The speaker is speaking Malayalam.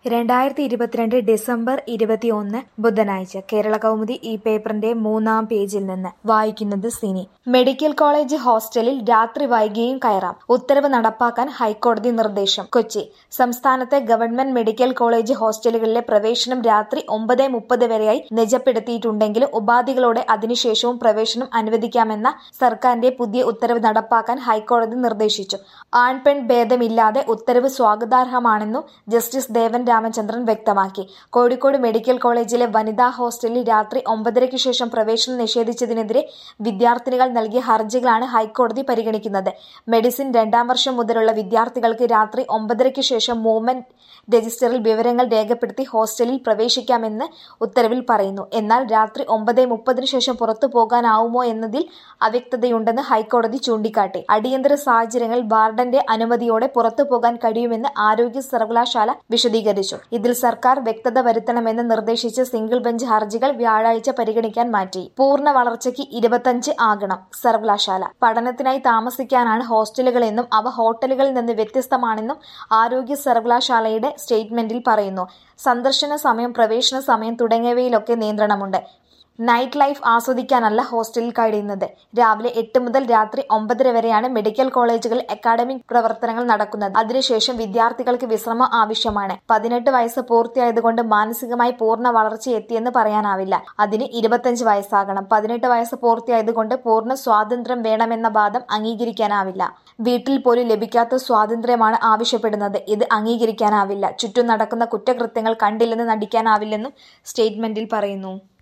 രണ്ടായിരത്തി ഇരുപത്തിരണ്ട് ഡിസംബർ ഇരുപത്തിയൊന്ന് ബുധനാഴ്ച കേരള കൗമുദി ഈ പേപ്പറിന്റെ മൂന്നാം പേജിൽ നിന്ന് വായിക്കുന്നത് സിനി മെഡിക്കൽ കോളേജ് ഹോസ്റ്റലിൽ രാത്രി വൈകിയും കയറാം ഉത്തരവ് നടപ്പാക്കാൻ ഹൈക്കോടതി നിർദ്ദേശം കൊച്ചി സംസ്ഥാനത്തെ ഗവൺമെന്റ് മെഡിക്കൽ കോളേജ് ഹോസ്റ്റലുകളിലെ പ്രവേശനം രാത്രി ഒമ്പത് മുപ്പത് വരെയായി നിജപ്പെടുത്തിയിട്ടുണ്ടെങ്കിലും ഉപാധികളോടെ അതിനുശേഷവും പ്രവേശനം അനുവദിക്കാമെന്ന സർക്കാരിന്റെ പുതിയ ഉത്തരവ് നടപ്പാക്കാൻ ഹൈക്കോടതി നിർദ്ദേശിച്ചു ആൺ പെൺ ഭേദമില്ലാതെ ഉത്തരവ് സ്വാഗതാർഹമാണെന്നു ജസ്റ്റിസ് ദേവൻ രാമചന്ദ്രൻ വ്യക്തമാക്കി കോഴിക്കോട് മെഡിക്കൽ കോളേജിലെ വനിതാ ഹോസ്റ്റലിൽ രാത്രി ഒമ്പതരയ്ക്ക് ശേഷം പ്രവേശനം നിഷേധിച്ചതിനെതിരെ വിദ്യാർത്ഥിനികൾ നൽകിയ ഹർജികളാണ് ഹൈക്കോടതി പരിഗണിക്കുന്നത് മെഡിസിൻ രണ്ടാം വർഷം മുതലുള്ള വിദ്യാർത്ഥികൾക്ക് രാത്രി ഒമ്പതരയ്ക്ക് ശേഷം മൂവ്മെന്റ് രജിസ്റ്ററിൽ വിവരങ്ങൾ രേഖപ്പെടുത്തി ഹോസ്റ്റലിൽ പ്രവേശിക്കാമെന്ന് ഉത്തരവിൽ പറയുന്നു എന്നാൽ രാത്രി ഒമ്പത് മുപ്പതിനു ശേഷം പുറത്തു പോകാനാവുമോ എന്നതിൽ അവ്യക്തതയുണ്ടെന്ന് ഹൈക്കോടതി ചൂണ്ടിക്കാട്ടി അടിയന്തര സാഹചര്യങ്ങളിൽ വാർഡന്റെ അനുമതിയോടെ പുറത്തു പോകാൻ കഴിയുമെന്ന് ആരോഗ്യ സർവകലാശാല വിശദീകരിച്ചു ഇതിൽ സർക്കാർ വ്യക്തത വരുത്തണമെന്ന് നിർദ്ദേശിച്ച സിംഗിൾ ബെഞ്ച് ഹർജികൾ വ്യാഴാഴ്ച പരിഗണിക്കാൻ മാറ്റി പൂർണ്ണ വളർച്ചയ്ക്ക് ഇരുപത്തഞ്ച് ആകണം സർവകലാശാല പഠനത്തിനായി താമസിക്കാനാണ് ഹോസ്റ്റലുകളെന്നും അവ ഹോട്ടലുകളിൽ നിന്ന് വ്യത്യസ്തമാണെന്നും ആരോഗ്യ സർവകലാശാലയുടെ സ്റ്റേറ്റ്മെന്റിൽ പറയുന്നു സന്ദർശന സമയം പ്രവേശന സമയം തുടങ്ങിയവയിലൊക്കെ നിയന്ത്രണമുണ്ട് നൈറ്റ് ലൈഫ് ആസ്വദിക്കാനല്ല ഹോസ്റ്റലിൽ കഴിയുന്നത് രാവിലെ എട്ട് മുതൽ രാത്രി ഒമ്പതര വരെയാണ് മെഡിക്കൽ കോളേജുകളിൽ അക്കാഡമിക് പ്രവർത്തനങ്ങൾ നടക്കുന്നത് അതിനുശേഷം വിദ്യാർത്ഥികൾക്ക് വിശ്രമം ആവശ്യമാണ് പതിനെട്ട് വയസ്സ് പൂർത്തിയായതുകൊണ്ട് മാനസികമായി പൂർണ്ണ വളർച്ചയെത്തിയെന്ന് പറയാനാവില്ല അതിന് ഇരുപത്തഞ്ച് വയസ്സാകണം പതിനെട്ട് വയസ്സ് പൂർത്തിയായതുകൊണ്ട് പൂർണ്ണ സ്വാതന്ത്ര്യം വേണമെന്ന വാദം അംഗീകരിക്കാനാവില്ല വീട്ടിൽ പോലും ലഭിക്കാത്ത സ്വാതന്ത്ര്യമാണ് ആവശ്യപ്പെടുന്നത് ഇത് അംഗീകരിക്കാനാവില്ല ചുറ്റും നടക്കുന്ന കുറ്റകൃത്യങ്ങൾ കണ്ടില്ലെന്ന് നടിക്കാനാവില്ലെന്നും സ്റ്റേറ്റ്മെന്റിൽ പറയുന്നു